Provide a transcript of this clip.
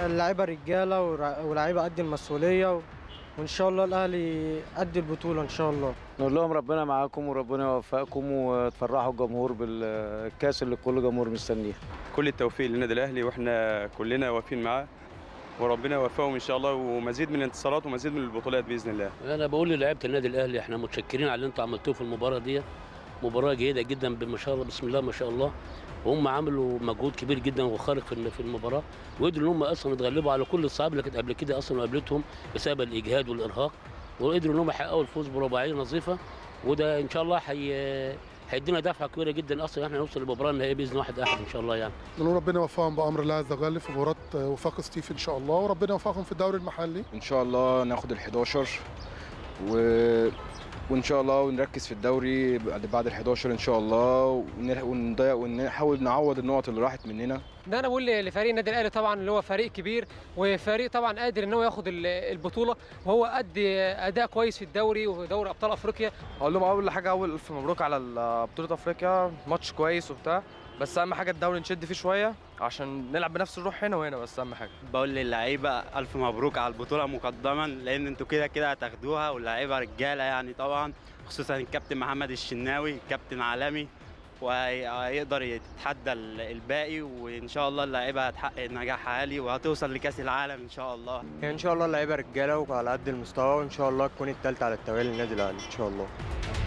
اللعيبه رجاله ورا- ولاعيبه قد المسؤوليه و- وان شاء الله الاهلي قد البطوله ان شاء الله نقول لهم ربنا معاكم وربنا يوفقكم وتفرحوا الجمهور بالكاس اللي كل جمهور مستنيه كل التوفيق للنادي الاهلي واحنا كلنا واقفين معاه وربنا يوفقهم ان شاء الله ومزيد من الانتصارات ومزيد من البطولات باذن الله انا بقول للاعيبه النادي الاهلي احنا متشكرين على اللي انتوا عملتوه في المباراه دي مباراه جيده جدا ما شاء الله بسم الله ما شاء الله وهم عملوا مجهود كبير جدا وخارق في في المباراه وقدروا ان هم اصلا يتغلبوا على كل الصعاب اللي كانت قبل كده اصلا وقابلتهم بسبب الاجهاد والارهاق وقدروا ان هم يحققوا الفوز برباعيه نظيفه وده ان شاء الله حي... هيدينا دفعه كبيره جدا اصلا احنا نوصل للمباراه النهائيه باذن واحد احد ان شاء الله يعني نقول ربنا يوفقهم بامر الله عز وجل في مباراه وفاق ستيف ان شاء الله وربنا يوفقهم في الدوري المحلي ان شاء الله ناخد ال 11 و... وان شاء الله ونركز في الدوري بعد بعد ال 11 ان شاء الله ون- ونضيع ونحاول نعوض النقط اللي راحت مننا ده انا بقول لفريق النادي الاهلي طبعا اللي هو فريق كبير وفريق طبعا قادر ان هو ياخد ال- البطوله وهو ادي اداء كويس في الدوري ودوري ابطال افريقيا اقول لهم اول حاجه اول الف مبروك على ال- بطوله افريقيا ماتش كويس وبتاع بس اهم حاجه الدوري نشد فيه شويه عشان نلعب بنفس الروح هنا وهنا بس اهم حاجه بقول للعيبه الف مبروك على البطوله مقدما لان انتوا كده كده هتاخدوها واللعيبه رجاله يعني طبعا خصوصا الكابتن محمد الشناوي كابتن عالمي وهيقدر يتحدى ال- الباقي وان شاء الله اللعيبه هتحقق نجاح عالي وهتوصل لكاس العالم ان شاء الله ان شاء الله اللعيبه رجاله وعلى قد المستوى وان شاء الله تكون الثالثه على التوالي للنادي الاهلي ان شاء الله